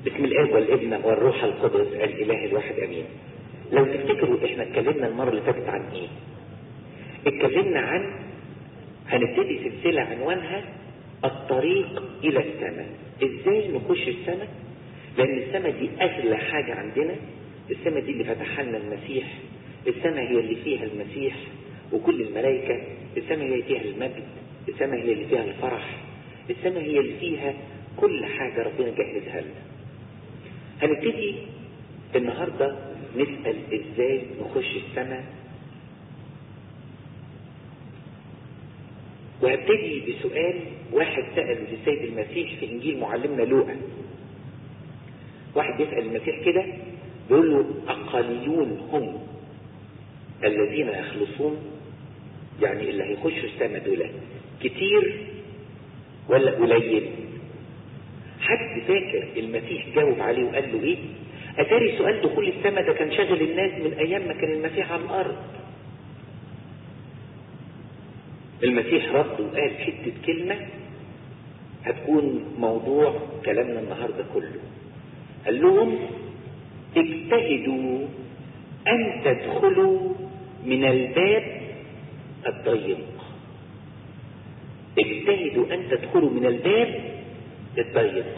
بسم الاب والابن والروح القدس الاله الواحد امين لو تفتكروا احنا اتكلمنا المره اللي فاتت عن ايه اتكلمنا عن هنبتدي سلسله عنوانها الطريق الى السماء ازاي نخش السماء لان السماء دي اغلى حاجه عندنا السماء دي اللي فتحها لنا المسيح السماء هي اللي فيها المسيح وكل الملائكه السماء هي اللي فيها المجد السماء هي اللي فيها الفرح السماء هي اللي فيها كل حاجه ربنا جهزها لنا هنبتدي النهارده نسال ازاي نخش السماء وهبتدي بسؤال واحد سأل للسيد المسيح في إنجيل معلمنا لوقا واحد يسأل المسيح كده بيقول له أقليون هم الذين يخلصون يعني اللي هيخشوا السماء دول كتير ولا قليل حد فاكر المسيح جاوب عليه وقال له ايه اتاري سؤال دخول السماء ده كان شاغل الناس من ايام ما كان المسيح على الارض المسيح رد وقال حتة كلمة هتكون موضوع كلامنا النهاردة كله قال لهم اجتهدوا ان تدخلوا من الباب الضيق اجتهدوا ان تدخلوا من الباب الضيق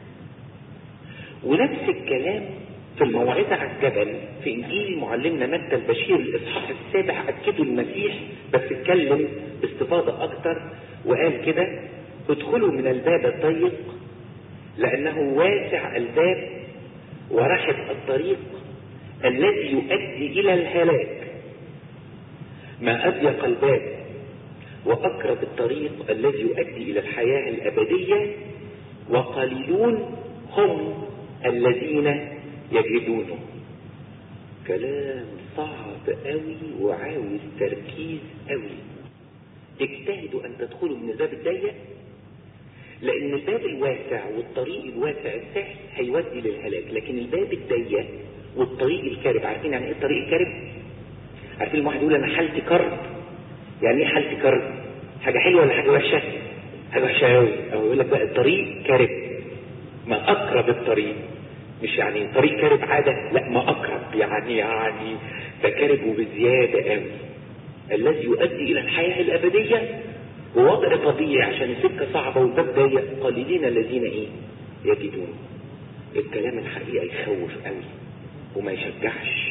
ونفس الكلام في الموعظة على الجبل في انجيل معلمنا متى البشير الاصحاح السابع اكدوا المسيح بس اتكلم باستفاضة اكتر وقال كده ادخلوا من الباب الضيق لانه واسع الباب ورحب الطريق الذي يؤدي الى الهلاك ما اضيق الباب واقرب الطريق الذي يؤدي الى الحياة الابدية وقليلون هم الذين يجدونه كلام صعب قوي وعاوز تركيز قوي اجتهدوا ان تدخلوا من الباب الضيق لان الباب الواسع والطريق الواسع السهل هيودي للهلاك لكن الباب الضيق والطريق الكارب عارفين يعني ايه الطريق الكارب عارفين الواحد يقول انا حالتي كرب يعني ايه حالتي كرب حاجه حلوه ولا حاجه وحشه حاجه وحشه قوي او يقول لك بقى الطريق كارب ما اقرب الطريق مش يعني طريق كارب عادة لا ما أقرب يعني يعني ده كارب وبزيادة قوي الذي يؤدي إلى الحياة الأبدية ووضع طبيعي عشان السكة صعبة والباب ضيق قليلين الذين إيه يجدون الكلام الحقيقة يخوف قوي وما يشجعش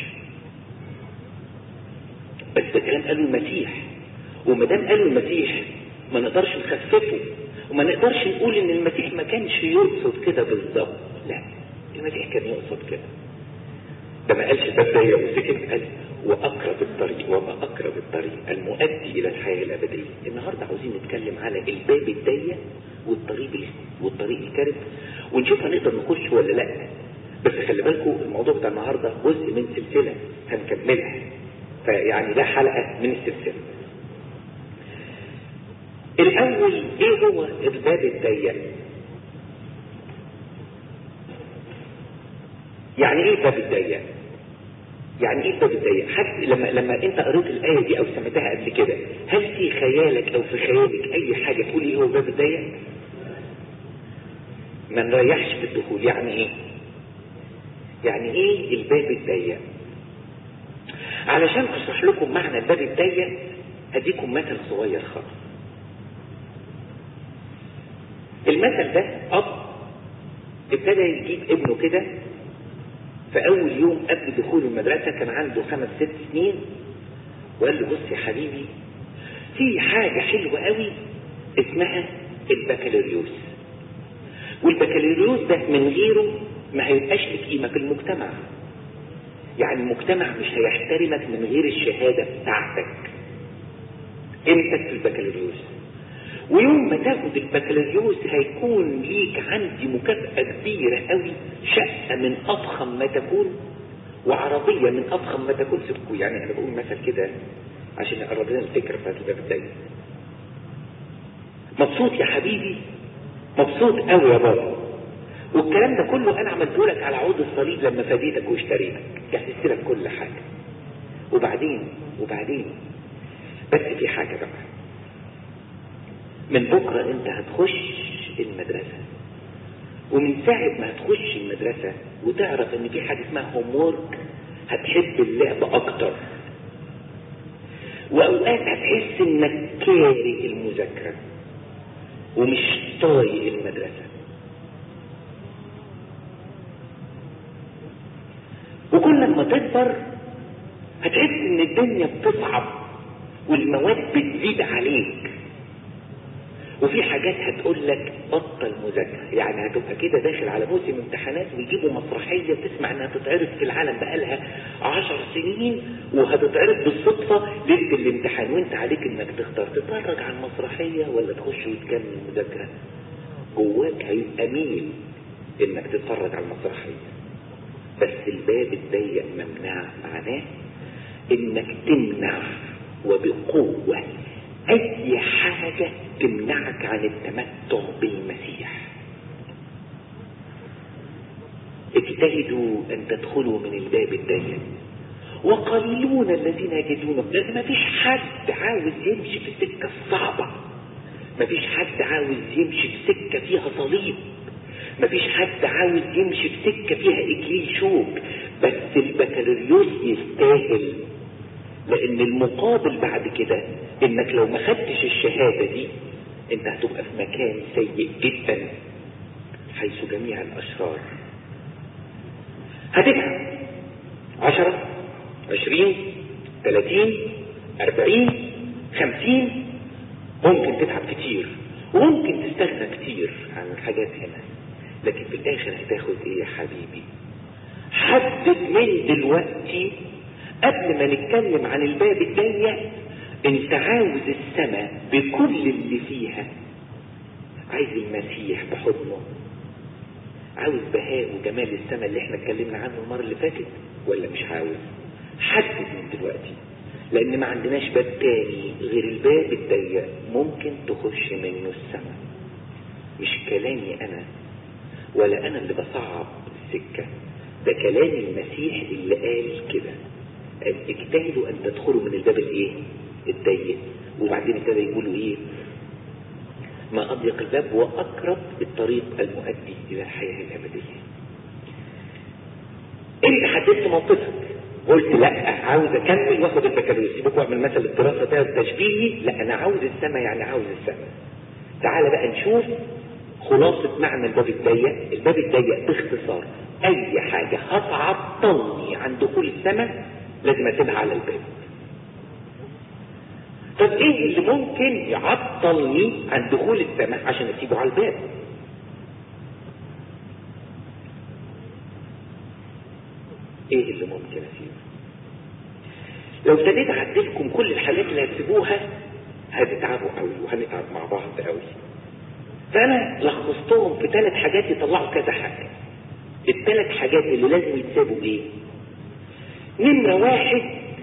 بس ده كلام قاله المسيح وما دام قاله المسيح ما نقدرش نخففه وما نقدرش نقول ان المسيح ما كانش يقصد كده بالظبط لا المسيح كان يقصد كده ده ما قالش الباب ضيق وسكت قال واقرب الطريق وما اقرب الطريق المؤدي الى الحياه الابديه النهارده عاوزين نتكلم على الباب الضيق والطريق والطريق الكرب ونشوف هنقدر نخش ولا لا بس خلي بالكم الموضوع بتاع النهارده جزء من سلسله هنكملها فيعني ده حلقه من السلسله الاول ايه هو الباب الضيق يعني ايه الباب الضيق يعني ايه الباب الضيق حتى لما لما انت قريت الايه دي او سمعتها قبل كده هل في خيالك او في خيالك اي حاجه تقول ايه هو الباب الضيق ما نريحش في الدخول يعني ايه يعني ايه الباب الضيق علشان اشرح لكم معنى الباب الضيق هديكم مثل صغير خالص المثل ده اب ابتدى يجيب ابنه كده في اول يوم قبل دخول المدرسة كان عنده خمس ست سنين وقال له بص يا حبيبي في حاجة حلوة قوي اسمها البكالوريوس والبكالوريوس ده من غيره ما هيبقاش لك قيمة في المجتمع يعني المجتمع مش هيحترمك من غير الشهادة بتاعتك قيمتك في البكالوريوس ويوم ما تاخد البكالوريوس هيكون ليك عندي مكافأة كبيرة قوي شقة من أضخم ما تكون وعربية من أضخم ما تكون سبكو يعني أنا بقول مثل كده عشان أقرب لنا الفكرة بتاعت الباب الضيق مبسوط يا حبيبي مبسوط قوي يا بابا والكلام ده كله أنا عملته لك على عود الصليب لما فديتك واشتريتك جهزت لك كل حاجة وبعدين وبعدين بس في حاجة بقى من بكرة انت هتخش المدرسة ومن ساعة ما هتخش المدرسة وتعرف ان في حاجة اسمها هوم وورك هتحب اللعب اكتر واوقات هتحس انك كاره المذاكرة ومش طايق المدرسة وكل ما تكبر هتحس ان الدنيا بتصعب والمواد بتزيد عليك وفي حاجات هتقول لك بطل مذاكرة يعني هتبقى كده داخل على موسم امتحانات ويجيبوا مسرحية تسمع انها تتعرض في العالم بقالها عشر سنين وهتتعرض بالصدفة ليلة الامتحان وانت عليك انك تختار تتفرج على المسرحية ولا تخش وتكمل مذاكرة جواك هيبقى ميل انك تتفرج على المسرحية بس الباب الضيق ممنوع معناه انك تمنع وبقوة اي حاجة تمنعك عن التمتع بالمسيح اجتهدوا ان تدخلوا من الباب الضيق وقليلون الذين يجدون لان ما فيش حد عاوز يمشي في السكة الصعبة ما فيش حد عاوز يمشي في سكة فيها صليب ما فيش حد عاوز يمشي في سكة فيها اكليل شوك بس البكالوريوس يستاهل لان المقابل بعد كده انك لو ما خدتش الشهادة دي انت هتبقى في مكان سيء جدا حيث جميع الاشرار هتتعب عشرة عشرين تلاتين اربعين خمسين ممكن تتعب كتير وممكن تستغنى كتير عن الحاجات هنا لكن في الاخر هتاخد ايه يا حبيبي حدد من دلوقتي قبل ما نتكلم عن الباب الضيق انت عاوز السماء بكل اللي فيها عايز المسيح بحضنه عاوز بهاء وجمال السماء اللي احنا اتكلمنا عنه المرة اللي فاتت ولا مش عاوز حدد من دلوقتي لان ما عندناش باب تاني غير الباب الضيق ممكن تخش منه السماء مش كلامي انا ولا انا اللي بصعب السكة ده كلام المسيح اللي قال كده قال اجتهدوا ان تدخلوا من الباب الايه الضيق وبعدين ابتدى يقولوا ايه ما اضيق الباب واقرب الطريق المؤدي الى الحياة الابدية انت حددت موقفك قلت لا عاوز اكمل واخد البكالوريوس سيبك من مثل الدراسة ده التشبيهي لا انا عاوز السماء يعني عاوز السماء تعال بقى نشوف خلاصة معنى الباب الضيق الباب الضيق باختصار اي حاجة هتعطلني عن دخول السماء لازم اسيبها على الباب طب ايه اللي ممكن يعطلني عن دخول السماء عشان اسيبه على الباب ايه اللي ممكن اسيبه لو ابتديت اعدلكم كل الحاجات اللي هتسيبوها هتتعبوا قوي وهنتعب مع بعض قوي فانا لخصتهم في ثلاث حاجات يطلعوا كذا حاجه الثلاث حاجات اللي لازم يتسابوا ايه نمرة واحد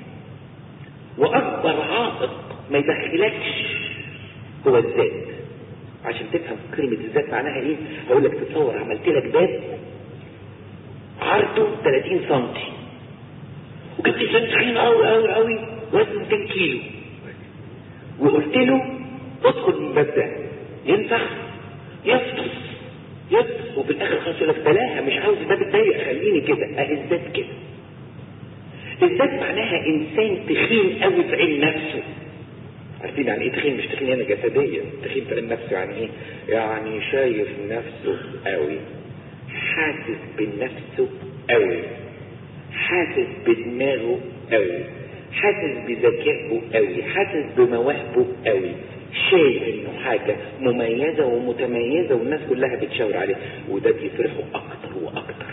واكبر عائق ما يدخلكش هو الذات عشان تفهم كلمة الذات معناها ايه هقول لك تتصور عملت لك باب عرضه 30 سنتي وجبت انسان تخين قوي قوي قوي وزنه 200 كيلو وقلت له ادخل من الباب ده ينفع يفطس يفطس وفي الاخر خلاص يقول لك بلاها مش عاوز الباب الضيق خليني كده اهي الذات كده الذات معناها انسان تخين قوي في عين نفسه عارفين يعني ايه تخين مش تخين هنا جسديا تخين في عين نفسه يعني ايه يعني شايف نفسه قوي حاسس بنفسه قوي حاسس بدماغه قوي حاسس بذكائه قوي حاسس بمواهبه قوي شايف انه حاجة مميزة ومتميزة والناس كلها بتشاور عليه وده بيفرحه اكتر واكتر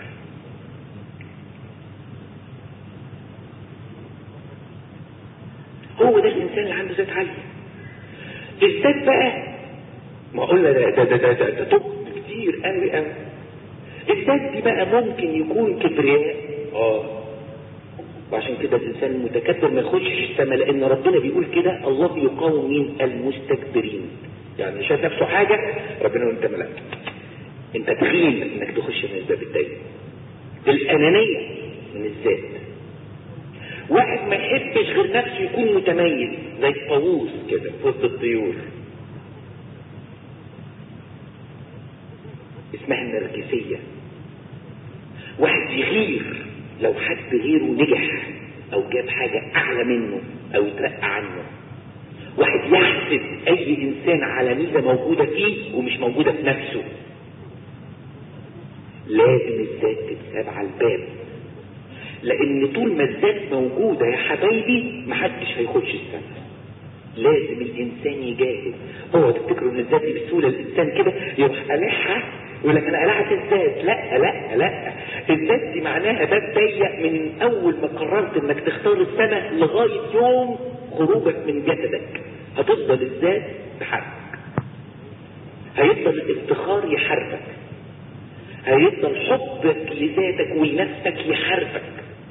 هو ده الانسان اللي عنده ذات عالية الذات بقى ما قلنا ده ده ده ده, ده, ده طب كتير قوي قوي الذات دي بقى ممكن يكون كبرياء اه وعشان كده الانسان المتكبر ما يخشش السماء لان ربنا بيقول كده الله يقاوم مين المستكبرين يعني شايف نفسه حاجه ربنا يقول انت ملك انت تخين انك تخش من الباب الضيق الانانيه من الذات واحد ما يحبش غير نفسه يكون متميز زي الطاووس كده في وسط الطيور اسمها النرجسية واحد يغير لو حد غيره نجح او جاب حاجة اعلى منه او يترقى عنه واحد يحسد اي انسان على ميزة موجودة فيه ومش موجودة في نفسه لازم الذات تتساب على الباب لان طول ما الذات موجودة يا حبايبي محدش هيخش السما لازم الانسان يجاهد هو تفتكروا ان الذات بسهولة الانسان كده يروح قلعها يقول لك انا قلعت الذات لا لا لا الذات دي معناها باب ضيق من اول ما قررت انك تختار السنة لغاية يوم خروجك من جسدك هتفضل الذات تحرك هيفضل الافتخار يحرك هيفضل حبك لذاتك ولنفسك يحرك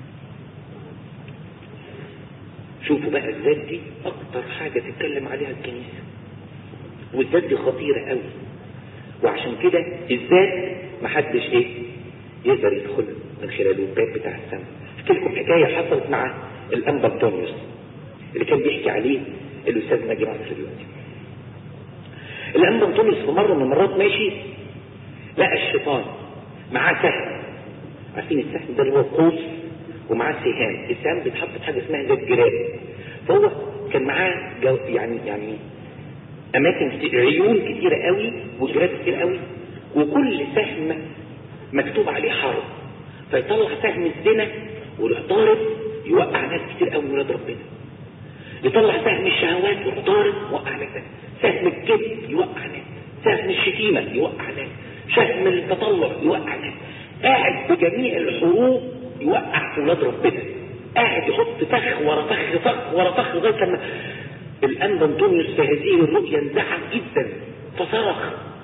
شوفوا بقى الذات دي اكتر حاجة تتكلم عليها الكنيسة والذات دي خطيرة قوي وعشان كده الذات محدش ايه يقدر يدخل من خلال الباب بتاع السماء احكي لكم حكاية حصلت مع الانبا انطونيوس اللي كان بيحكي عليه الاستاذ ناجي مصر دلوقتي الانبا انطونيوس في مرة من المرات ماشي لقى الشيطان معاه سهم عارفين السهم ده اللي هو قوس ومعاه سهام السهام بيتحط في حاجه اسمها ذات جراب فهو كان معاه جو يعني يعني اماكن كتير عيون كتيره قوي وجراب كتير قوي وكل سهم مكتوب عليه حرب فيطلع سهم الزنا ويروح ضارب يوقع ناس كتير قوي من ولاد ربنا يطلع سهم الشهوات ويروح ضارب يوقع ناس سهم الكذب يوقع ناس سهم الشتيمه يوقع ناس سهم التطلع يوقع ناس قاعد بجميع الحروب يوقع في ولاد ربنا قاعد يحط فخ ورا فخ فخ ورا فخ لغايه لما الانبا انطونيوس في هذه الرؤيا انزعج جدا فصرخ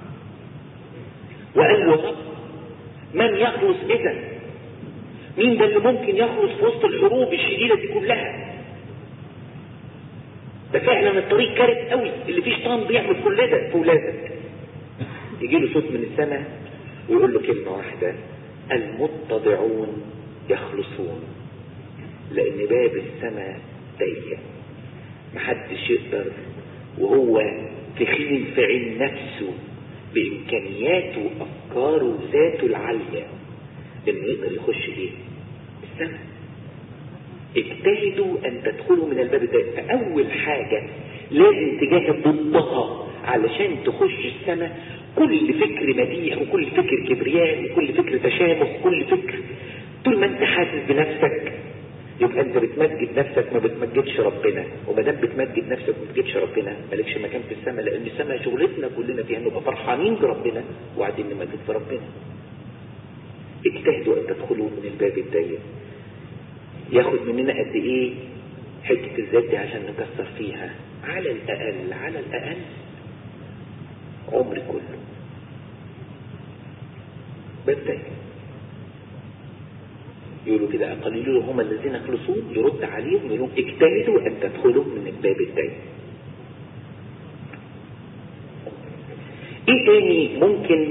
وقال له رب من يخلص اذا مين ده اللي ممكن يخلص في وسط الحروب الشديده دي كلها ده فعلا الطريق كارث قوي اللي فيه شيطان بيعمل كل ده في ولادك يجي له صوت من السماء ويقول له كلمه واحده المتضعون يخلصون لان باب السماء ضيق محدش يقدر وهو تخين في عين نفسه بامكانياته وافكاره وذاته العاليه انه يقدر يخش ليه السماء اجتهدوا ان تدخلوا من الباب الضيق فاول حاجه لازم تجاهد ضدها علشان تخش السماء كل فكر مديح وكل فكر كبرياء وكل فكر تشابه وكل فكر طول ما انت حاسس بنفسك يبقى انت بتمجد نفسك ما بتمجدش ربنا وما دام بتمجد نفسك ما بتمجدش ربنا مالكش مكان في السماء لان السماء شغلتنا كلنا فيها نبقى فرحانين بربنا وقاعدين نمجد في ربنا اجتهدوا ان تدخلوا من الباب الضيق ياخد مننا قد ايه حته الذات دي عشان نكسر فيها على الاقل على الاقل عمري كله باب ضيق يقولوا كده قليلون هم الذين يخلصون يرد عليهم يقول اجتهدوا ان تدخلوا من الباب الضيق ايه تاني ممكن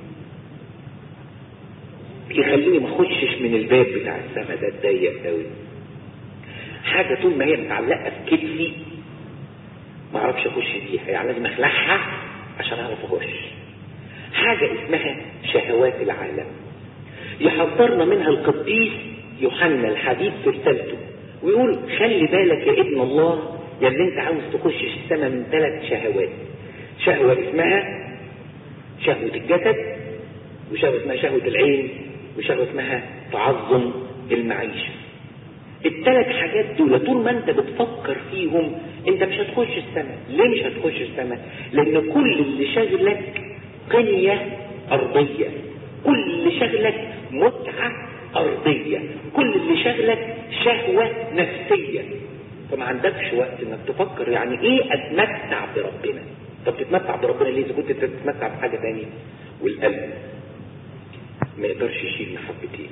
يخليني ما اخشش من الباب بتاع السما ده الضيق قوي حاجة طول ما هي متعلقة في كتفي ما اعرفش اخش فيها يعني لازم اخلعها عشان اعرف اخش حاجة اسمها شهوات العالم يحذرنا منها القديس يوحنا الحبيب في رسالته ويقول خلي بالك يا ابن الله يا اللي انت عاوز تخش السماء من ثلاث شهوات شهوة اسمها شهوة الجسد وشهوة اسمها شهوة العين وشهوة اسمها تعظم المعيشة الثلاث حاجات دول طول ما انت بتفكر فيهم انت مش هتخش السماء ليه مش هتخش السماء لان كل اللي شاغلك قنية ارضية كل اللي شغلك متعة أرضية كل اللي شغلك شهوة نفسية فما عندكش وقت انك تفكر يعني ايه اتمتع بربنا طب تتمتع بربنا ليه اذا كنت تتمتع بحاجة تانية والقلب ما يقدرش يشيل محبتين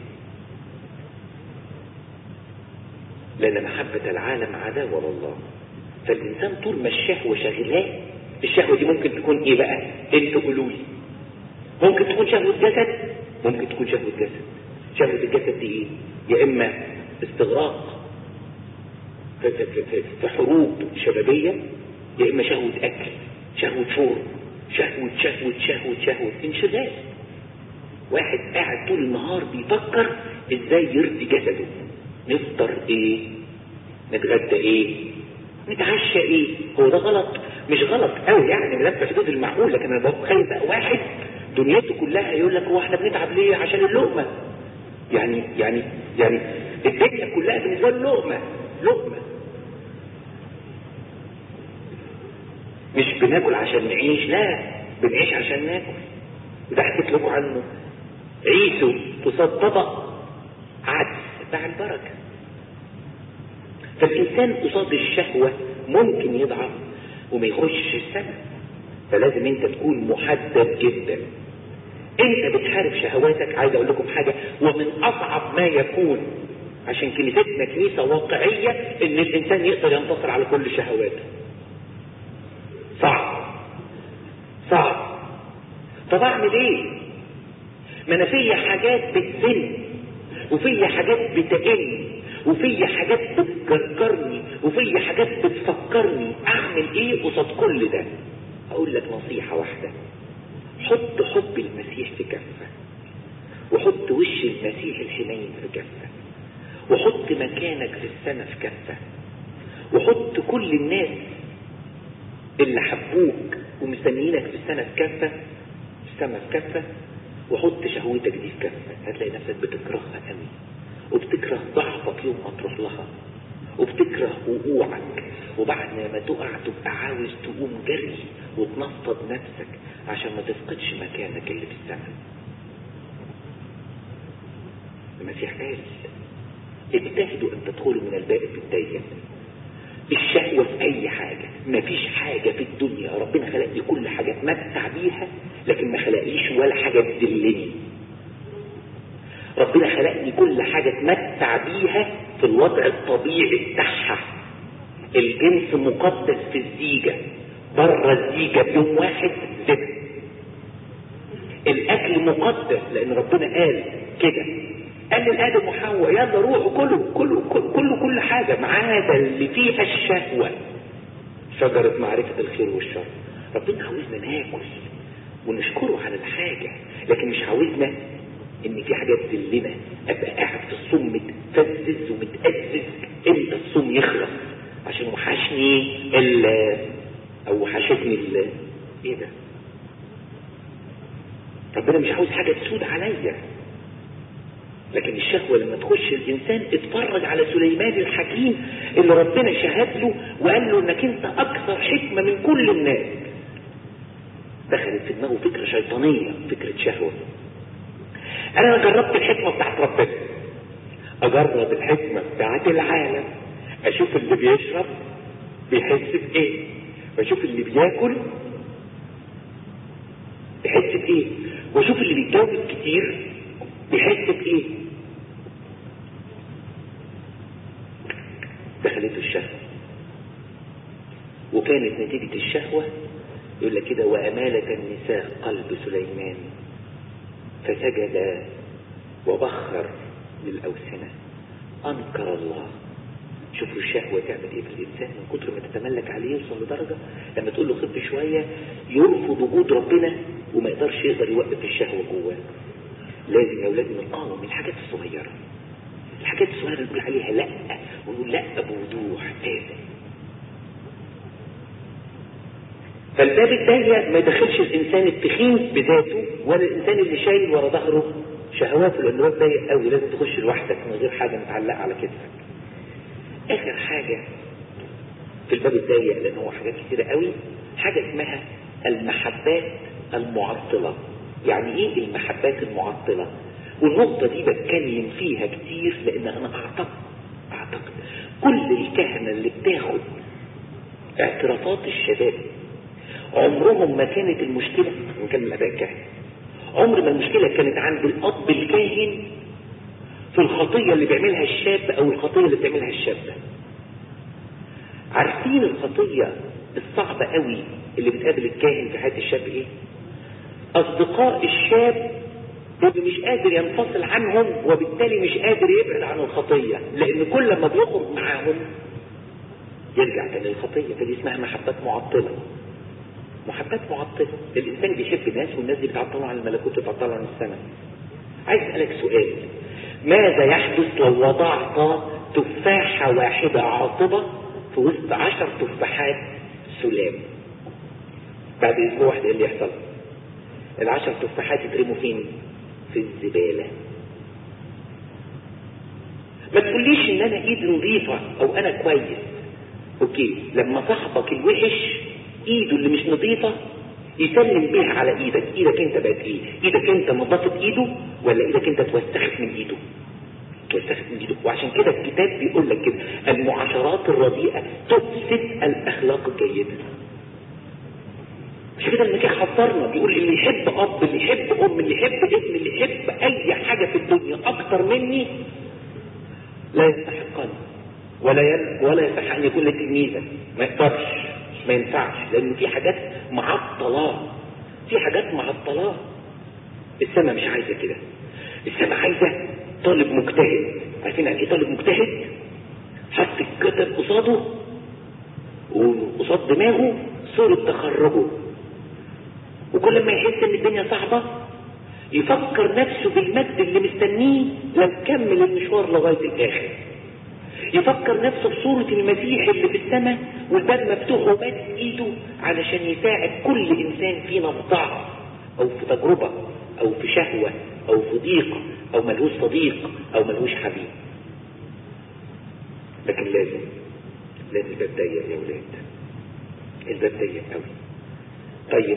لان محبة العالم عداوة لله فالانسان طول ما الشهوة شاغلاه الشهوة دي ممكن تكون ايه بقى انتوا قولوا لي ممكن تكون شهوة جسد ممكن تكون شهوة جسد شهوة الجسد دي ايه يا اما استغراق في, في, في, في حروب شبابية يا اما شهوة اكل شهوة شرب شهوة شهوة شهوة شهوة انشغال واحد قاعد طول النهار بيفكر ازاي يرضي جسده نفطر ايه نتغدى ايه نتعشى ايه هو ده غلط مش غلط قوي يعني من في حدود المعقول لكن انا بتخيل بقى واحد دنيته كلها يقول لك هو احنا بنتعب ليه عشان اللقمه يعني يعني يعني الدنيا كلها بالنسبه له لقمه لقمه مش بناكل عشان نعيش لا بنعيش عشان ناكل وده حكيت لكم عنه عيسو قصاد طبق عدس بتاع البركه فالانسان قصاد الشهوه ممكن يضعف وما يخشش السماء فلازم انت تكون محدد جدا انت بتحارب شهواتك عايز اقول لكم حاجه ومن اصعب ما يكون عشان كنيستنا كنيسه واقعيه ان الانسان يقدر ينتصر على كل شهواته صعب صعب طب اعمل ايه ما انا فيا حاجات بتزن وفيا حاجات بتقل وفيا حاجات بتجرجرني وفيا حاجات بتفكرني اعمل ايه قصاد كل ده اقول لك نصيحة واحدة حط حب المسيح في كفة وحط وش المسيح الحنين في كفة وحط مكانك في السماء في كفة وحط كل الناس اللي حبوك ومستنيينك في السنة في كفة في السماء في كفة وحط شهوتك دي في كفة هتلاقي نفسك بتكرهها قوي وبتكره ضعفك يوم ما تروح لها وبتكره وقوعك وبعد ما تقع تبقى عاوز تقوم جري وتنفض نفسك عشان ما تفقدش مكانك اللي في السماء المسيح قال اجتهدوا ان تدخلوا من الباب الضيق الشهوة في اي حاجة مفيش حاجة في الدنيا ربنا خلق لي كل حاجة اتمتع بيها لكن ما خلقليش ولا حاجة تذلني ربنا خلق لي كل حاجة اتمتع بيها في الوضع الطبيعي بتاعها الجنس مقدس في الزيجة بره الزيجة بيوم واحد زنا الاكل مقدس لان ربنا قال كده قال للادم وحواء يلا روحوا كلوا كلوا كلوا كل حاجة ما عدا اللي فيها الشهوة شجرة معرفة الخير والشر ربنا عاوزنا ناكل ونشكره على الحاجة لكن مش عاوزنا ان في حاجات تذلنا ابقى قاعد في الصوم متفزز ومتأزز امتى الصوم يخلص عشان وحشني ال او وحشتني ال ايه ده ربنا مش عاوز حاجة تسود عليا لكن الشهوة لما تخش الإنسان اتفرج على سليمان الحكيم اللي ربنا شهد له وقال له انك انت أكثر حكمة من كل الناس دخلت في دماغه فكرة شيطانية فكرة شهوة أنا جربت الحكمة بتاعت ربنا أجرب الحكمة بتاعت العالم أشوف اللي بيشرب بيحس بإيه وأشوف اللي بياكل بيحس بإيه وأشوف اللي بيتجوز كتير بيحس بإيه دخلته الشهوة وكانت نتيجة الشهوة يقول لك كده وأمالة النساء قلب سليمان فسجد وبخر للأوسنة أنكر الله شوفوا الشهوة تعمل ايه في الإنسان من كتر ما تتملك عليه يوصل لدرجة لما تقول له خف شوية يرفض وجود ربنا وما يقدرش يقدر يوقف الشهوة جواه لازم يا أولاد نقاوم من الحاجات الصغيرة الحاجات الصغيرة نقول عليها لا ونقول لا بوضوح لازم فالباب الضيق ما يدخلش الانسان التخين بذاته ولا الانسان اللي شايل ورا ظهره شهواته لان الباب ضيق قوي لازم تخش لوحدك من غير حاجه متعلقه على كتفك. اخر حاجه في الباب الضيق لان هو حاجات كتيره قوي حاجه اسمها المحبات المعطله. يعني ايه المحبات المعطله؟ والنقطه دي بتكلم فيها كتير لان انا اعتقد اعتقد كل الكهنه اللي بتاخد اعترافات الشباب عمرهم ما كانت المشكلة نتكلم الأباء الكاهن عمر ما المشكلة كانت عند الأب الكاهن في الخطية اللي بيعملها الشاب أو الخطية اللي بتعملها الشابة عارفين الخطية الصعبة قوي اللي بتقابل الكاهن في حياة الشاب ايه أصدقاء الشاب اللي مش قادر ينفصل عنهم وبالتالي مش قادر يبعد عن الخطية لأن كل ما بيخرج معاهم يرجع تاني للخطية فدي اسمها محبات معطلة محبات معطلة الإنسان بيحب ناس والناس دي بتعطله عن الملكوت بتعطله عن السماء عايز اسألك سؤال ماذا يحدث لو وضعت تفاحة واحدة عاصبة في وسط عشر تفاحات سلام بعد اسبوع واحد ايه اللي يحصل العشر تفاحات يترموا فين في الزبالة ما تقوليش ان انا ايدي نظيفة او انا كويس اوكي لما صاحبك الوحش ايده اللي مش نظيفة يسلم بيها على ايدك ايدك انت بقت ايه ايدك انت نظفت ايده ولا ايدك انت توسخت من ايده توسخت من ايده وعشان كده الكتاب بيقول لك كده المعاشرات الرديئة تفسد الاخلاق الجيدة مش كده المسيح حذرنا بيقول اللي يحب اب اللي يحب ام اللي يحب ابن اللي يحب اي حاجة في الدنيا اكتر مني لا يستحقني ولا ين... ولا يصح ان يكون لي تلميذا ما يقدرش ما ينفعش لان في حاجات معطلاه في حاجات معطلاه السماء مش عايزه كده السماء عايزه طالب مجتهد عارفين يعني ايه طالب مجتهد حط الكتب قصاده وقصاد دماغه صورة تخرجه وكل ما يحس ان الدنيا صعبة يفكر نفسه بالمجد اللي مستنيه لو كمل المشوار لغاية الاخر يفكر نفسه بصورة المسيح اللي في السماء والباب مفتوح ومد ايده علشان يساعد كل انسان فينا في ضعف او في تجربة او في شهوة او في ضيق او ملهوش صديق او ملهوش حبيب لكن لازم لازم الباب ضيق يا ولاد الباب ضيق قوي طيب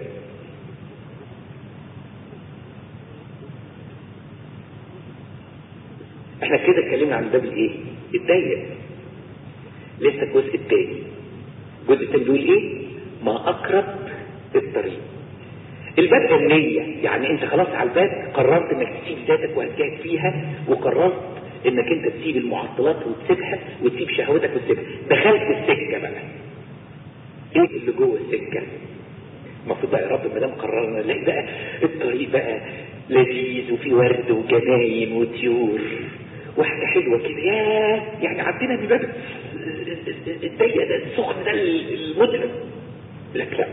احنا كده اتكلمنا عن الباب الايه الضيق لسه الجزء الثاني الجزء الثاني بيقول ايه ما اقرب الطريق الباب ده النية يعني انت خلاص على الباب قررت انك تسيب ذاتك وهتجاهد فيها وقررت انك انت تسيب المعطلات وتسيبها وتسيب شهوتك وتسيبها دخلت السكة بقى ايه اللي جوه السكة المفروض بقى يا رب ما دام قررنا نلاقي بقى الطريق بقى لذيذ وفي ورد وجناين وطيور وحاجة حلوة كده ياه يعني عدينا من باب الضيق ده السخن ده المتعب لك لا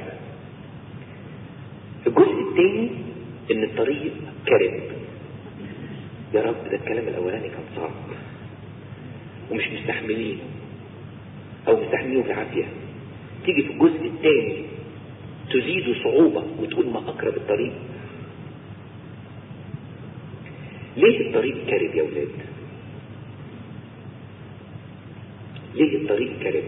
الجزء الثاني ان الطريق كرب يا رب ده الكلام الاولاني كان صعب ومش مستحملين او مستحملينه بالعافية تيجي في الجزء الثاني تزيد صعوبة وتقول ما اقرب الطريق ليه الطريق كرب يا ولاد ليه الطريق كرب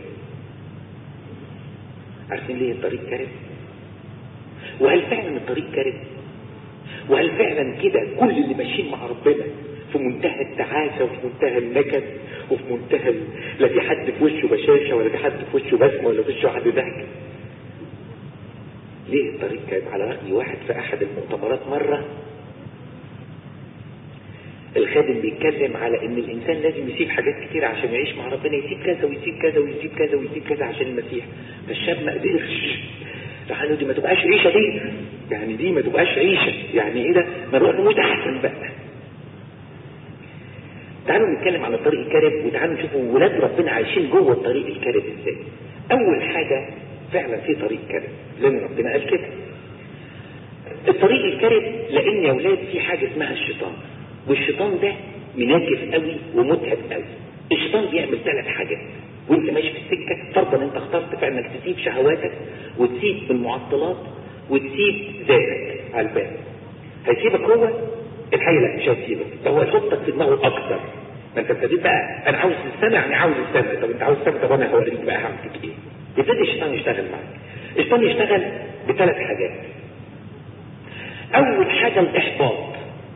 عارفين ليه الطريق كرب وهل فعلا الطريق كرب وهل فعلا كده كل اللي ماشيين مع ربنا في منتهى التعاسة وفي منتهى النكد وفي منتهى ال... لا في حد في وشه بشاشة ولا في حد في وشه بسمة ولا في وشه حد ضحك ليه الطريق كرب على رأي واحد في أحد المؤتمرات مرة الخادم بيتكلم على ان الانسان لازم يسيب حاجات كتير عشان يعيش مع ربنا يسيب كذا ويسيب كذا ويسيب كذا ويسيب كذا عشان المسيح فالشاب ما قدرش راح قال له دي ما تبقاش عيشة دي يعني دي ما تبقاش عيشة يعني ايه ده ما نروح نموت احسن بقى تعالوا نتكلم عن الطريق الكرب وتعالوا نشوفوا ولاد ربنا عايشين جوه الطريق الكرب ازاي اول حاجة فعلا في طريق كرب لان ربنا قال كده الطريق الكرب لان يا ولاد في حاجة اسمها الشيطان والشيطان ده مناكف قوي ومتعب قوي الشيطان بيعمل ثلاث حاجات وانت ماشي في السكة فرضا انت اخترت فانك تسيب شهواتك وتسيب المعطلات وتسيب ذاتك على الباب هيسيبك هو الحقيقة لا مش هيسيبك ده هو يحطك في دماغه اكتر ما انت ابتديت بقى انا عاوز السمع يعني عاوز السمع طب انت عاوز السمع طب انا هوريك بقى هعمل فيك ايه يبتدي الشيطان يشتغل معاك الشيطان يشتغل بثلاث حاجات اول حاجة الاحباط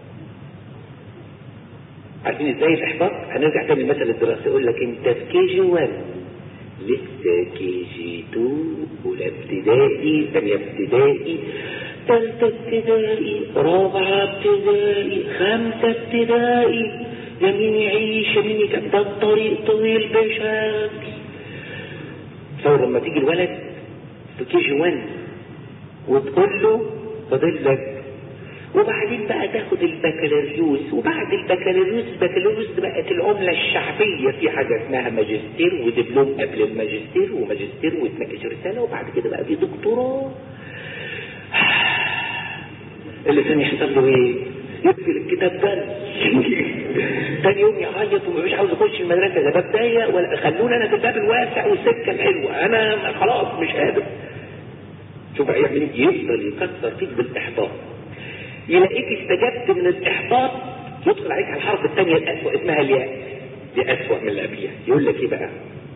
عارفين ازاي الاحباط هنرجع تاني مثل الدراسة يقول لك انت في كي جي 1 لسه كي جي 2 اولى ابتدائي ثانيه ابتدائي ثالثه ابتدائي رابعه ابتدائي خمسه ابتدائي يا مين يعيش يا مين يكمل ده الطريق طويل بشكل تصور لما تيجي الولد في كي جي 1 وتقول له فاضل لك وبعدين بقى تاخد البكالوريوس وبعد البكالوريوس البكالوريوس بقت العملة الشعبية في حاجة اسمها ماجستير ودبلوم قبل الماجستير وماجستير وتناقش رسالة وبعد كده بقى في دكتوراه اللي كان يحصل له ايه يقفل الكتاب ده تاني يوم يعيط ومش عاوز يخش المدرسه لا باب ضيق ولا خلوني انا في الباب الواسع والسكه الحلوه انا خلاص مش قادر شوف هيعمل ايه يفضل يكسر فيك بالاحباط يلاقيك استجبت من الاحباط يدخل عليك على الحرب الثانيه الاسوء اسمها الياس دي اسوء من اللي قبلها يقول لك ايه بقى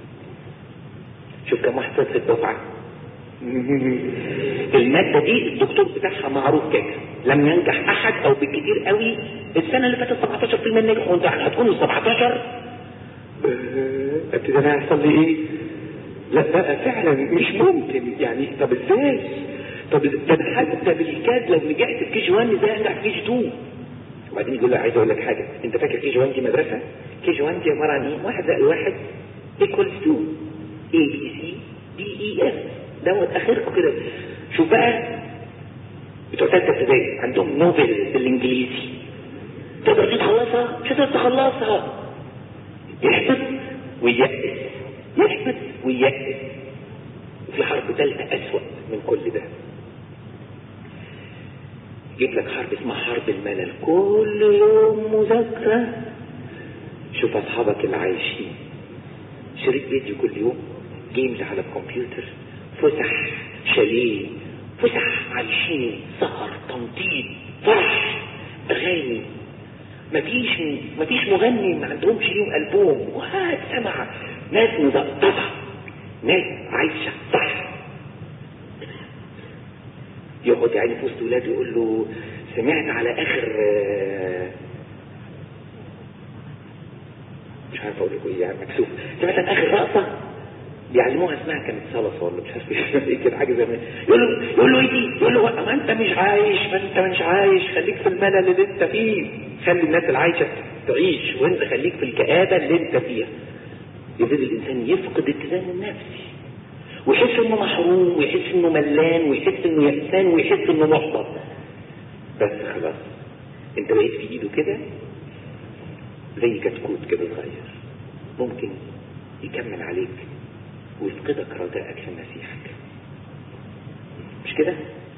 شوف كم واحد صفر الدفعه المادة دي الدكتور بتاعها معروف كده لم ينجح احد او بالكتير قوي السنة اللي فاتت 17% نجحوا وانت هتكونوا 17 ابتدى انا هيحصل لي ايه لا بقى فعلا مش ممكن يعني طب ازاي طب ده حتى بالكاد لو نجحت في كي جي 1 ازاي انجح في كي جي 2 وبعدين يقول لك عايز اقول لك حاجه انت فاكر كي جي 1 دي مدرسه كي جي 1 دي عباره عن ايه واحد زائد واحد ايكوالز 2 اي بي سي دي اي اف دوت اخركم كده شوف بقى بتوع ثالثه ابتدائي عندهم نوبل بالانجليزي تقدر تخلصها مش هتقدر تخلصها يحبط وييأس يحبط وييأس وفي حرب ثالثه اسوأ من كل ده يجيب لك حرب اسمها حرب الملل كل يوم مذاكره شوف اصحابك اللي عايشين شريط فيديو كل يوم جيمز على الكمبيوتر فسح شاليه فسح عايشين سهر تنطيط فرح اغاني مفيش مفيش مغني ما عندهمش ليهم البوم وهات سمع ناس مزقططه ناس عايشه صح يقعد يعني في وسط ولاده يقول له سمعت على اخر مش عارف اقول لكم ايه يعني مكسوف سمعت عن اخر رقصه بيعلموها اسمها كانت صلصه ولا مش عارف ايه كده حاجه زي ما يقول له يقول له ايه دي؟ يقول له ما انت مش عايش ما انت مش عايش خليك في الملل اللي انت فيه خلي الناس اللي عايشه تعيش وانت خليك في الكآبه اللي انت فيها يبتدي الانسان يفقد اتزان النفسي ويحس انه محروم ويحس انه ملان ويحس انه يأسان ويحس انه محبط بس خلاص انت بقيت في ايده كده زي كتكوت كده صغير ممكن يكمل عليك ويفقدك رجائك في مسيحك مش كده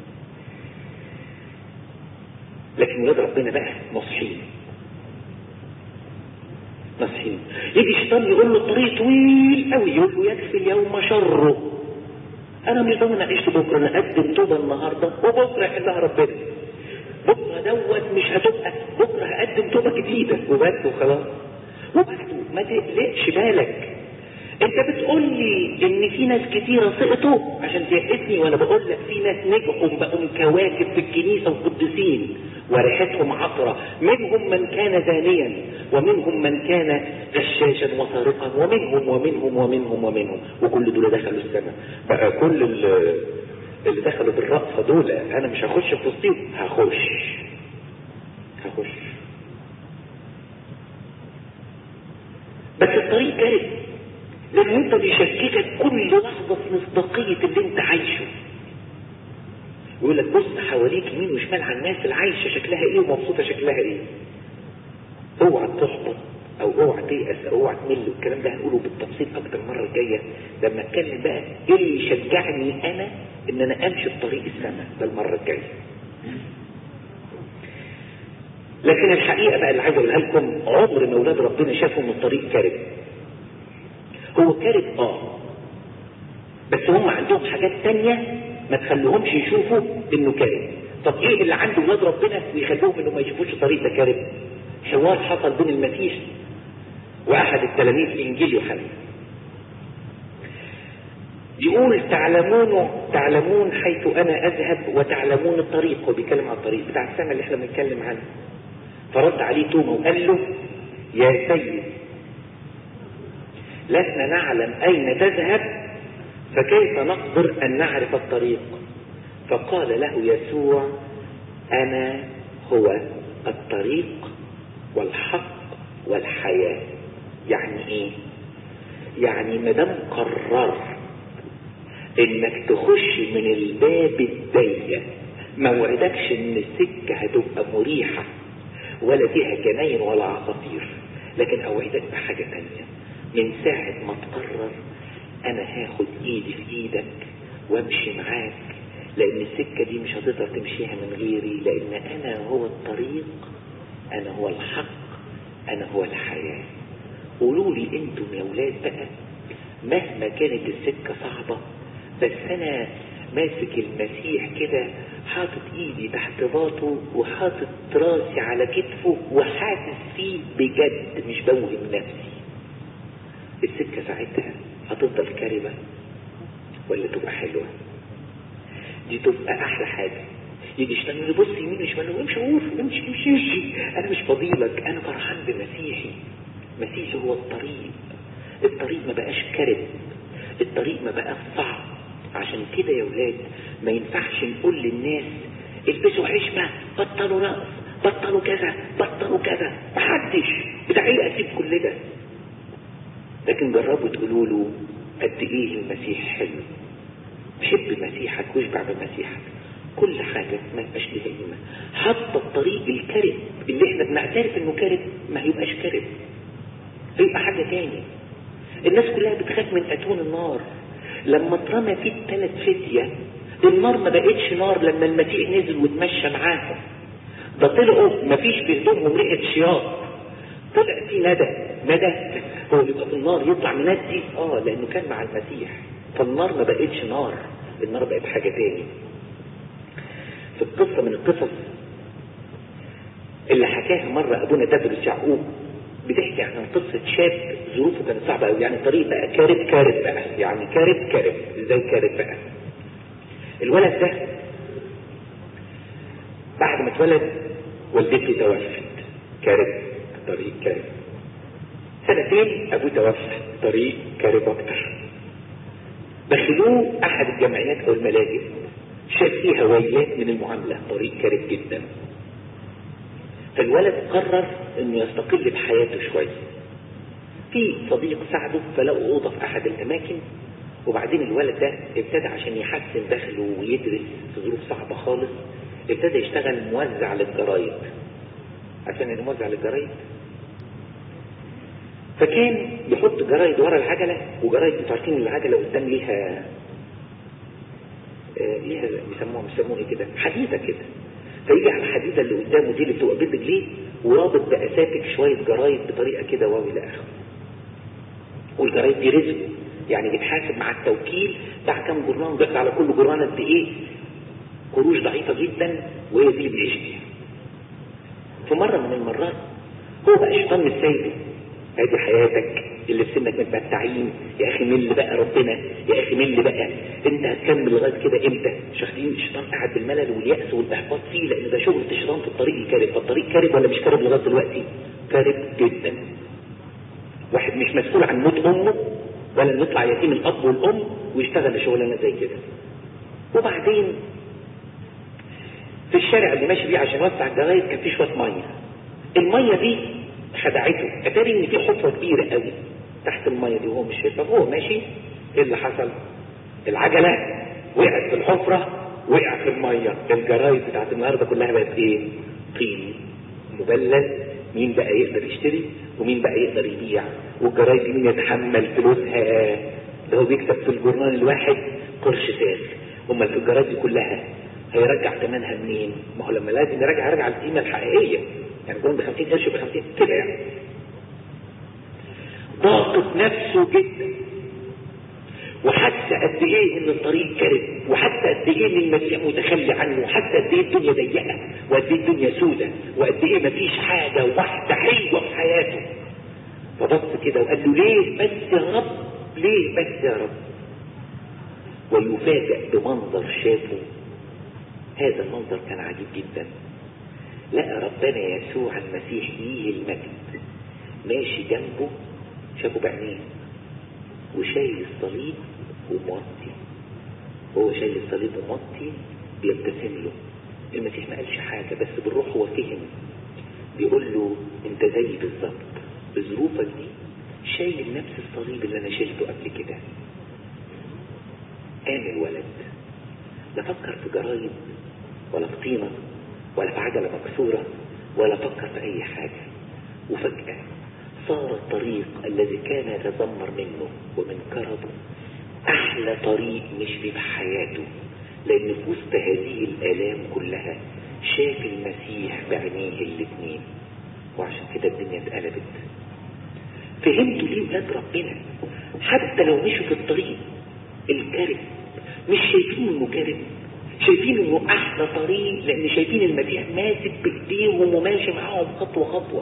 لكن ولاد ربنا بقى نصحين نصحين يجي الشيطان يقول له الطريق طويل قوي يقول له يكفي اليوم شره انا مش ضامن اعيش بكره انا اقدم توبه النهارده وبكره يحلها ربنا بكره دوت مش هتبقى بكره هقدم توبه جديده وبس وخلاص وبعده ما تقلقش بالك انت بتقول لي ان في ناس كتيرة سقطوا عشان تيأسني وانا بقول لك في ناس نجحوا بقوا كواكب في الكنيسة وقدسين وريحتهم عطرة منهم من كان زانيا ومنهم من كان غشاشا وسارقا ومنهم ومنهم ومنهم ومنهم وكل دول دخلوا السماء بقى كل اللي دخلوا بالرقصة دول انا مش هخش في وسطهم هخش هخش بس الطريق كارث لان انت بيشككك كل لحظة في مصداقية اللي انت عايشه يقول لك بص حواليك يمين وشمال على الناس اللي عايشة شكلها ايه ومبسوطة شكلها ايه اوعى تحبط او اوعى تيأس او اوعى تمل والكلام ده هنقوله بالتفصيل اكتر المرة الجاية لما اتكلم بقى ايه اللي يشجعني انا ان انا امشي في طريق السماء ده المرة الجاية لكن الحقيقة بقى اللي عايز اقولها لكم عمر ما اولاد ربنا شافوا من الطريق كارب هو كارب اه بس هم عندهم حاجات تانية ما تخليهمش يشوفوا انه كارب طب ايه اللي عنده ولاد ربنا ويخليهم انه ما يشوفوش الطريق ده كارب حوار حصل بين المسيح واحد التلاميذ في انجيل يوحنا يقول تعلمون تعلمون حيث انا اذهب وتعلمون الطريق هو بيتكلم عن الطريق بتاع السماء اللي احنا بنتكلم عنه فرد عليه توما وقال له يا سيد لسنا نعلم اين تذهب فكيف نقدر ان نعرف الطريق فقال له يسوع انا هو الطريق والحق والحياة يعني ايه يعني مدام قررت انك تخش من الباب الضيق ما وعدكش ان السكة هتبقى مريحة ولا فيها جناين ولا عصافير لكن اوعدك بحاجة تانية من ساعة ما تقرر انا هاخد ايدي في ايدك وامشي معاك لان السكة دي مش هتقدر تمشيها من غيري لان انا هو الطريق انا هو الحق انا هو الحياة قولوا لي انتم يا ولاد بقى مهما كانت السكة صعبة بس انا ماسك المسيح كده حاطط ايدي تحت باطه وحاطط راسي على كتفه وحاسس فيه بجد مش بوهم نفسي السكة ساعتها هتفضل كربة ولا تبقى حلوة دي تبقى احلى حاجة يجي يشتغل لي بص يمين وشمال امشي شوف امشي امشي امشي انا مش فضيلك انا فرحان بمسيحي مسيحي هو الطريق الطريق ما بقاش كرب الطريق ما بقاش صعب عشان كده يا ولاد ما ينفعش نقول للناس البسوا حشمة بطلوا رقص بطلوا كذا بطلوا كذا محدش بتاع ايه اسيب كل ده لكن جربوا تقولوا له قد ايه المسيح حلو حب مسيحك واشبع بمسيحك كل حاجة ما يبقاش لها قيمة حتى الطريق الكرب اللي احنا بنعترف انه كرب ما يبقاش كرب هيبقى حاجة تاني الناس كلها بتخاف من اتون النار لما اترمى فيه الثلاث فتية النار ما بقتش نار لما المسيح نزل واتمشى معاهم ده طلعوا ما فيش في هدومهم ريحة شياط طلع في ندى ندى هو يبقى في النار يطلع مندي اه لانه كان مع المسيح فالنار ما بقتش نار النار بقت حاجة تاني في القصة من القصص اللي حكاها مرة ابونا تدرس يعقوب بتحكي عن قصة شاب ظروفه كانت صعبة قوي يعني الطريق بقى كارب كارب بقى يعني كارب كارب ازاي كارب بقى الولد ده بعد ما اتولد والدته توفت كارب طريق كارب سنتين ابوه توفى طريق كارب اكتر دخلوه احد الجمعيات او الملاجئ شاف فيها ويلات من المعاملة طريق كارب جدا فالولد قرر انه يستقل بحياته شوية في صديق ساعده فلقوا اوضة في احد الاماكن وبعدين الولد ده ابتدى عشان يحسن دخله ويدرس في ظروف صعبة خالص ابتدى يشتغل موزع للجرايد عشان يعني موزع للجرايد فكان يحط جرايد ورا العجلة وجرايد انتوا عارفين العجلة قدام ليها آه ليها بيسموها بيسموها ايه كده حديدة كده فيجي على الحديدة اللي قدامه دي اللي بتبقى بيد رجليه ورابط بأساتك شوية جرايد بطريقة كده واو إلى آخره والجرايد دي رزق يعني بيتحاسب مع التوكيل بتاع كام جرنان بياخد على كل جرنان قد ايه قروش ضعيفة جدا وهي دي اللي بيعيش بيها في مرة من المرات هو بقى شيطان مش سايبه ادي حياتك اللي في سنك متمتعين يا اخي مل بقى ربنا يا اخي مل بقى انت هتكمل لغايه كده امتى شايفين الشيطان قاعد بالملل والياس والاحباط فيه لان ده شغل الشيطان في الطريق الكارب فالطريق كارب ولا مش كارب لغايه دلوقتي كارب جدا واحد مش مسؤول عن موت امه ولا انه يطلع يتيم الاب والام ويشتغل شغلانه زي كده وبعدين في الشارع اللي ماشي بيه عشان يوسع الجرايد كان في شويه ميه الميه دي خدعته اتاري ان في حفره كبيره قوي تحت الميه دي وهو مش شايفها وهو ماشي ايه اللي حصل العجله وقعت في الحفره وقع في الميه الجرايد بتاعت النهارده كلها بقت ايه طين مبلل مين بقى يقدر يشتري ومين بقى يقدر يبيع والجرايد دي مين يتحمل فلوسها ده هو بيكسب في الجرنان الواحد قرش ساس امال في الجرايد دي كلها هيرجع ثمنها منين ما هو لما لازم يرجع يرجع القيمه الحقيقيه يعني كون ب 50 قرش ب 50 كده يعني ضاقت نفسه جدا وحتى قد ايه ان الطريق كرب وحتى قد ايه ان المسيح متخلي عنه وحتى قد ايه الدنيا ضيقه وقد ايه الدنيا سودة وقد ايه مفيش حاجه واحده حلوه في حياته فبص كده وقال له ليه بس يا رب ليه بس يا رب ويفاجأ بمنظر شافه هذا المنظر كان عجيب جدا لقى ربنا يسوع المسيح ليه المجد ماشي جنبه شافه بعينيه وشايل الصليب وموطي هو شايل الصليب وموطي بيبتسم له المسيح ما قالش حاجة بس بالروح هو فهم بيقول له انت زي بالظبط بظروفك دي شايل نفس الصليب اللي انا شلته قبل كده قام الولد لا فكر في جرايد ولا في طينة ولا في عجلة مكسورة ولا فكر في اي حاجة وفجأة صار الطريق الذي كان يتذمر منه ومن كربه احلى طريق مشي في حياته لان في وسط هذه الالام كلها شاف المسيح بعينيه الاثنين وعشان كده الدنيا اتقلبت فهمتوا ليه ولاد ربنا حتى لو مشوا في الطريق الكرب مش شايفين انه كرب شايفين انه احلى طريق لان شايفين المسيح ماسك بايديهم وماشي معاهم خطوه خطوه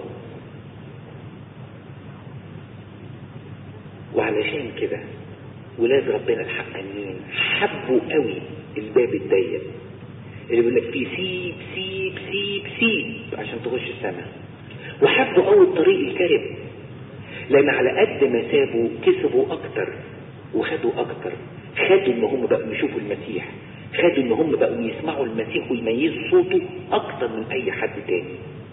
وعلشان كده ولاد ربنا الحقانيين حبوا قوي الباب الضيق اللي بيقول لك فيه سيب سيب سيب سيب عشان تخش السماء وحبوا قوي الطريق الكرب لان على قد ما سابوا كسبوا اكتر وخدوا اكتر خدوا ان هم بقوا يشوفوا المسيح خدوا ان هم بقوا يسمعوا المسيح ويميزوا صوته اكتر من اي حد تاني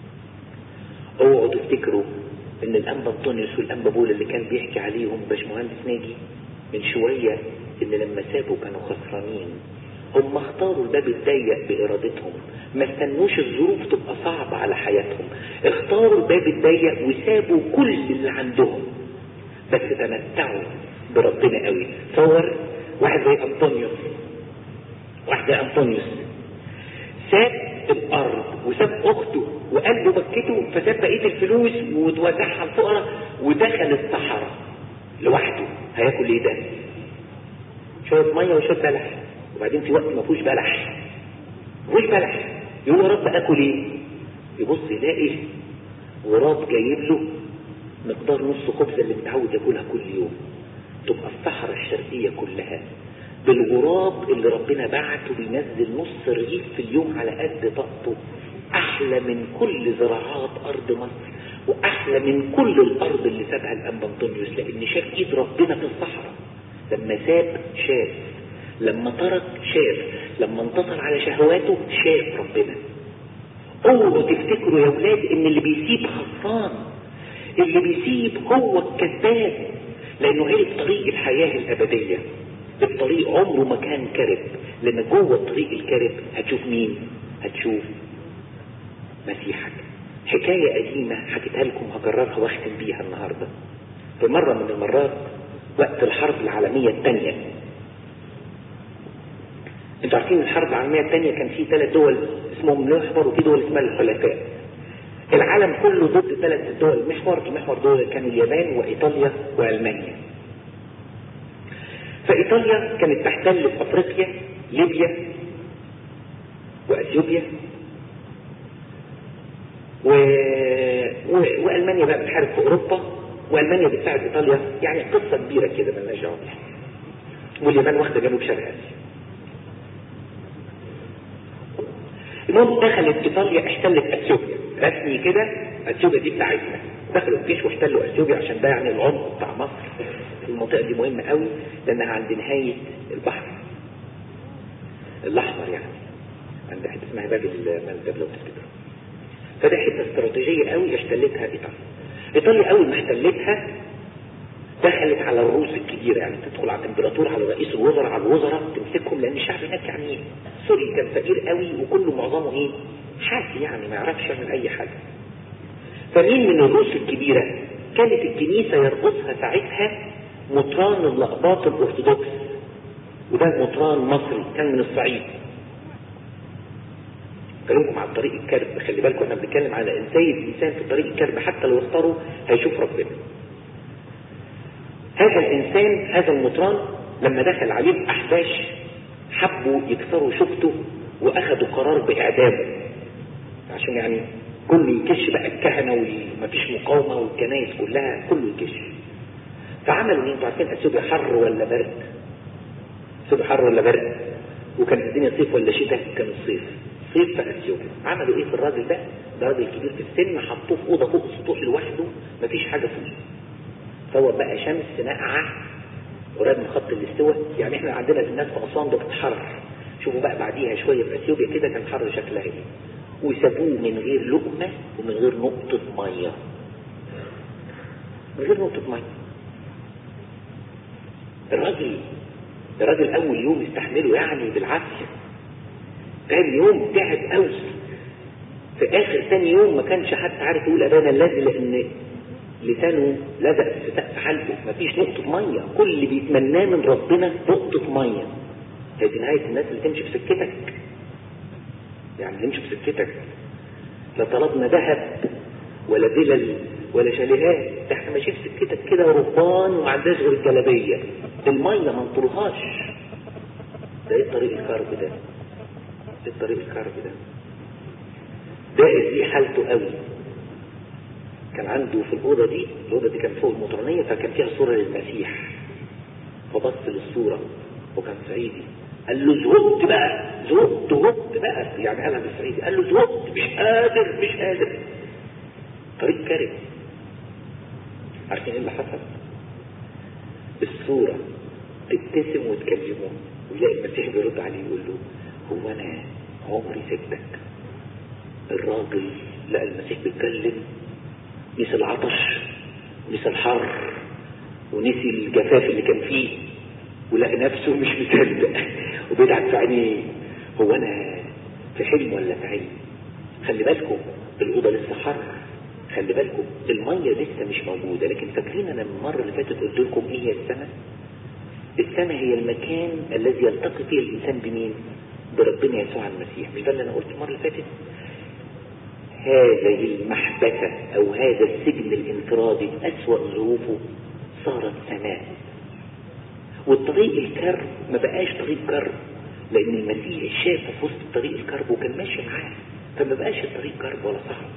اوعوا تفتكروا ان الانبا انطونيوس والانبا بولا اللي كان بيحكي عليهم باشمهندس ناجي من شويه ان لما سابوا كانوا خسرانين هم اختاروا الباب الضيق بارادتهم ما استنوش الظروف تبقى صعبة على حياتهم اختاروا الباب الضيق وسابوا كل اللي عندهم بس تمتعوا بربنا قوي تصور واحد زي انطونيوس واحد زي انطونيوس ساب الارض وساب اخته وقلبه بكته فساب بقيه الفلوس وتوزعها على الفقراء ودخل الصحراء لوحده هياكل ايه ده؟ شويه ميه وشويه بلح وبعدين في وقت ما فيهوش بلح ما فيهوش بلح يقول يا رب اكل ايه؟ يبص يلاقي غراب جايب له مقدار نص خبزه اللي متعود ياكلها كل يوم تبقى الصحراء الشرقيه كلها بالغراب اللي ربنا بعته بينزل نص رغيف في اليوم على قد طاقته احلى من كل زراعات ارض مصر واحلى من كل الارض اللي سابها الانبا انطونيوس لان شاف ايد ربنا في الصحراء لما ساب شاف لما ترك شاف لما انتصر على شهواته شاف ربنا اوعوا تفتكروا يا ولاد ان اللي بيسيب خسران اللي بيسيب هو الكذاب لانه عرف طريق الحياه الابديه الطريق عمره ما كان كرب لان جوه الطريق الكرب هتشوف مين هتشوف مسيحك حكاية قديمة حكيتها لكم هكررها واختم بيها النهاردة في مرة من المرات وقت الحرب العالمية الثانية انتوا عارفين الحرب العالمية الثانية كان في ثلاث دول اسمهم المحور وفي دول اسمها الحلفاء العالم كله ضد ثلاث دول المحور المحور دول كانوا اليابان وايطاليا والمانيا فايطاليا كانت تحتل في افريقيا ليبيا واثيوبيا و... و... والمانيا بقى بتحارب في اوروبا والمانيا بتساعد ايطاليا يعني قصه كبيره كده مالناش دعوه بيها واليابان واخده جنوب شرق اسيا المهم دخلت ايطاليا احتلت اثيوبيا رسمي كده اثيوبيا دي بتاعتنا دخلوا الجيش واحتلوا اثيوبيا عشان ده يعني العمق بتاع مصر المنطقه دي مهمه قوي لانها عند نهايه البحر الاحمر يعني عند حته اسمها باب المندب لو تفتكروا فده حته استراتيجيه قوي احتلتها ايطاليا ايطاليا اول ما احتلتها دخلت على الروس الكبيره يعني تدخل على الامبراطور على رئيس الوزراء على الوزراء تمسكهم لان الشعب هناك يعني سوري كان فقير قوي وكله معظمه ايه حافي يعني ما يعرفش يعمل اي حاجه فمين من الروس الكبيره كانت الكنيسه يرقصها ساعتها مطران اللقباط الارثوذكس وده مطران مصري كان من الصعيد بكلمكم على طريق الكرب خلي بالكم احنا بنتكلم على ازاي الانسان في طريق الكرب حتى لو اختاره هيشوف ربنا هذا الانسان هذا المطران لما دخل عليه الاحباش حبوا يكسروا شفته واخدوا قرار باعدامه عشان يعني كله يكش بقى الكهنه ومفيش مقاومه والكنايس كلها كله يكش فعملوا ايه انتوا عارفين اثيوبيا حر ولا برد اثيوبيا حر ولا برد وكانت الدنيا صيف ولا شتاء كان الصيف صيف في اثيوبيا عملوا ايه في الراجل ده ده راجل كبير في السن حطوه في اوضه فوق السطوح لوحده مفيش حاجه فوقيه فهو بقى شمس ناقعه قريب من خط الاستواء يعني احنا عندنا الناس في اسوان بتتحرر شوفوا بقى بعديها شويه في اثيوبيا كده كان حر شكلها ايه وسابوه من غير لقمه ومن غير نقطه ميه من غير نقطه ميه الراجل الراجل اول يوم استحمله يعني بالعافيه تاني يوم تعب قوي في اخر تاني يوم ما كانش حتى عارف يقول ابانا الذي لان لسانه لزق في سقف حلقه مفيش نقطة مية كل اللي بيتمناه من ربنا نقطة مية هي دي نهاية الناس اللي تمشي في سكتك يعني اللي يمشي في سكتك لا طلبنا ذهب ولا فلل ولا شاليهات ده احنا ماشيين في سكتك كده رهبان وما عندناش غير الجلابيه الميه ما نطلقهاش ده ايه طريق الكرب ده ايه طريق الكرب ده ده دي حالته قوي كان عنده في الأوضة دي الأوضة دي كان فوق المطرانية فكان فيها صورة للمسيح فبص للصورة وكان صعيدي قال له زهقت بقى زهقت زهقت بقى يعني قالها بالصعيدي قال له زهقت مش قادر مش قادر طريق كرم عارفين ايه اللي حصل الصورة تبتسم وتكلمه ويلاقي المسيح بيرد عليه يقول له هو انا عمري سبتك الراجل لقى المسيح بيتكلم نسي العطش ونسي الحر ونسي الجفاف اللي كان فيه ولقى نفسه مش مصدق وبيدعك في عينيه هو انا في حلم ولا في علم خلي بالكم الاوضه لسه حر خلي بالكم الميه لسه مش موجوده لكن فاكرين انا المره اللي فاتت قلت لكم ايه هي السماء السماء هي المكان الذي يلتقي فيه الانسان بمين بربنا يسوع المسيح مش ده اللي انا قلت المره اللي فاتت هذه المحبسة أو هذا السجن الانفرادي أسوأ ظروفه صارت سماء والطريق الكرب ما بقاش طريق كرب لأن المسيح شافه في وسط طريق الكرب وكان ماشي معاه فما بقاش الطريق كرب ولا صعب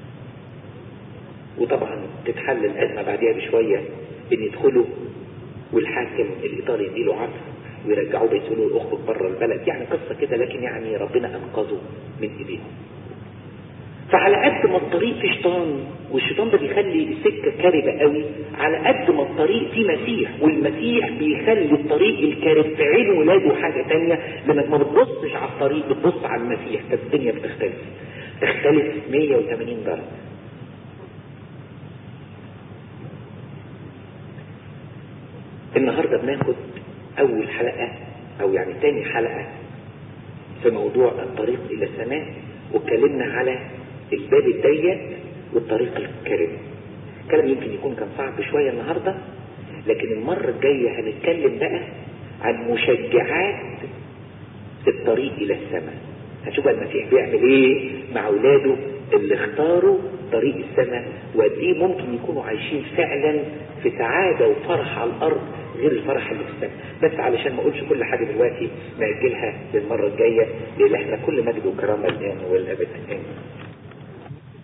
وطبعا تتحل الأزمة بعدها بشوية إن يدخلوا والحاكم الإيطالي يديله عفو ويرجعوه بيسألوه اخرج بره البلد يعني قصة كده لكن يعني ربنا أنقذه من إيديهم فعلى قد ما الطريق فيه شيطان والشيطان ده بيخلي السكه كاربه قوي على قد ما الطريق فيه مسيح والمسيح بيخلي الطريق الكارب في عين ولاده حاجه تانية لانك ما بتبصش على الطريق بتبص على المسيح فالدنيا بتختلف تختلف 180 درجه النهارده بناخد اول حلقه او يعني تاني حلقه في موضوع الطريق الى السماء واتكلمنا على الباب الضيق والطريق الكريم الكلام يمكن يكون كان صعب شوية النهاردة لكن المرة الجاية هنتكلم بقى عن مشجعات الطريق إلى السماء هنشوف المسيح بيعمل ايه مع اولاده اللي اختاروا طريق السماء وقد ايه ممكن يكونوا عايشين فعلا في سعادة وفرح على الارض غير الفرح اللي في السماء بس علشان ما اقولش كل حاجة دلوقتي نأجلها للمرة الجاية لان احنا كل مجد وكرامة الان والابد امين